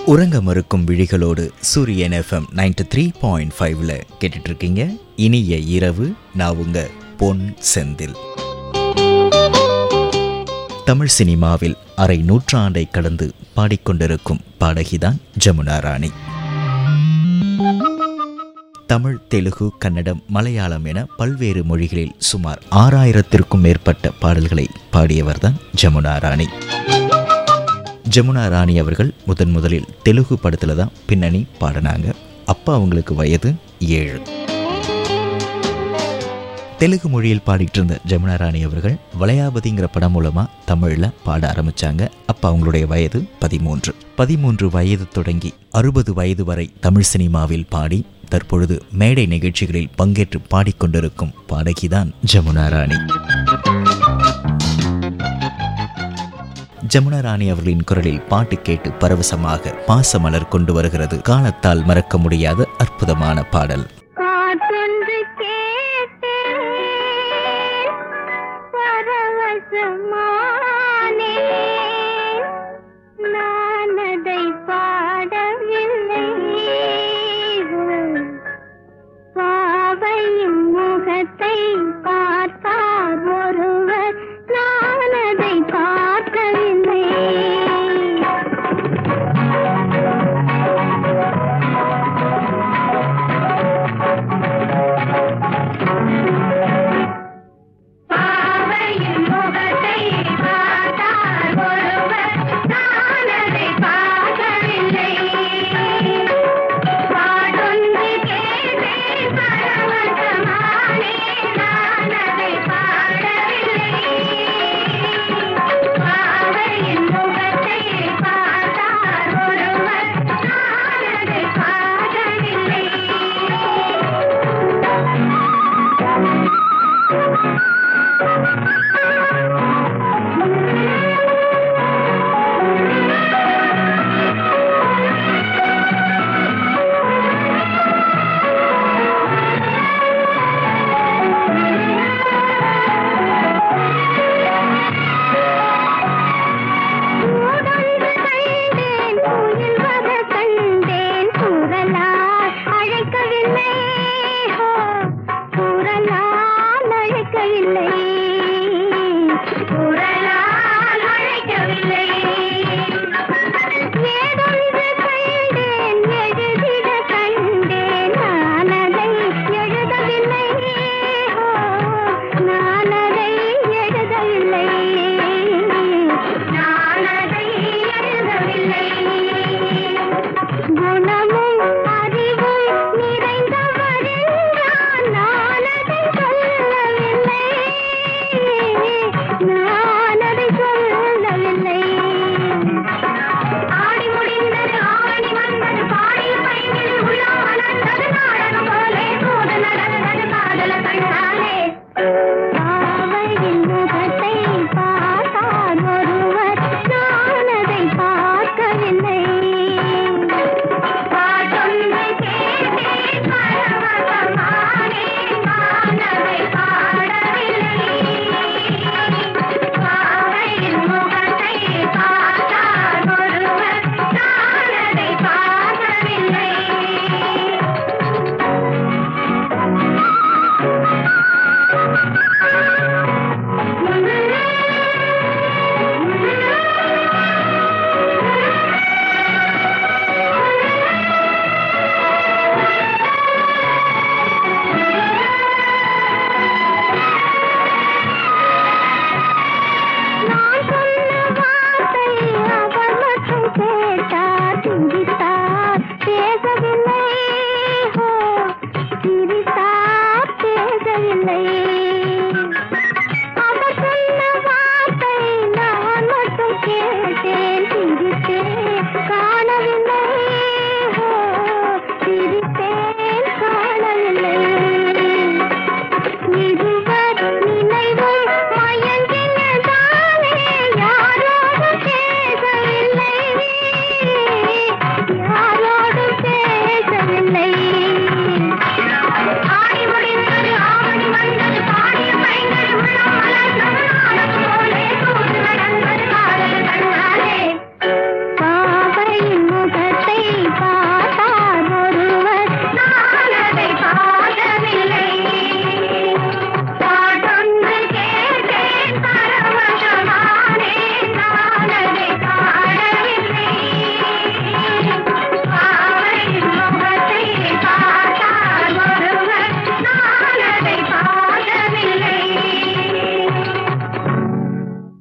உறங்க மறுக்கும் விழிகளோடு சூரியன் எஃப்எம் நைன்டி த்ரீ பாயிண்ட் ஃபைவ்ல கேட்டுட்டு இருக்கீங்க இனிய இரவு நான் உங்க பொன் செந்தில் தமிழ் சினிமாவில் அரை நூற்றாண்டை கடந்து பாடிக்கொண்டிருக்கும் பாடகிதான் ஜமுனா ராணி தமிழ் தெலுகு கன்னடம் மலையாளம் என பல்வேறு மொழிகளில் சுமார் ஆறாயிரத்திற்கும் மேற்பட்ட பாடல்களை பாடியவர்தான் ஜமுனா ராணி ஜமுனா ராணி அவர்கள் முதன் முதலில் தெலுங்கு படத்தில் தான் பின்னணி பாடினாங்க அப்போ அவங்களுக்கு வயது ஏழு தெலுங்கு மொழியில் பாடிட்டு இருந்த ஜமுனா ராணி அவர்கள் வளையாபதிங்கிற படம் மூலமாக தமிழில் பாட ஆரம்பித்தாங்க அப்போ அவங்களுடைய வயது பதிமூன்று பதிமூன்று வயது தொடங்கி அறுபது வயது வரை தமிழ் சினிமாவில் பாடி தற்பொழுது மேடை நிகழ்ச்சிகளில் பங்கேற்று பாடிக்கொண்டிருக்கும் பாடகிதான் ஜமுனா ராணி ஜமுனா ராணி அவர்களின் குரலில் பாட்டு கேட்டு பரவசமாக பாசமலர் கொண்டு வருகிறது காலத்தால் மறக்க முடியாத அற்புதமான பாடல்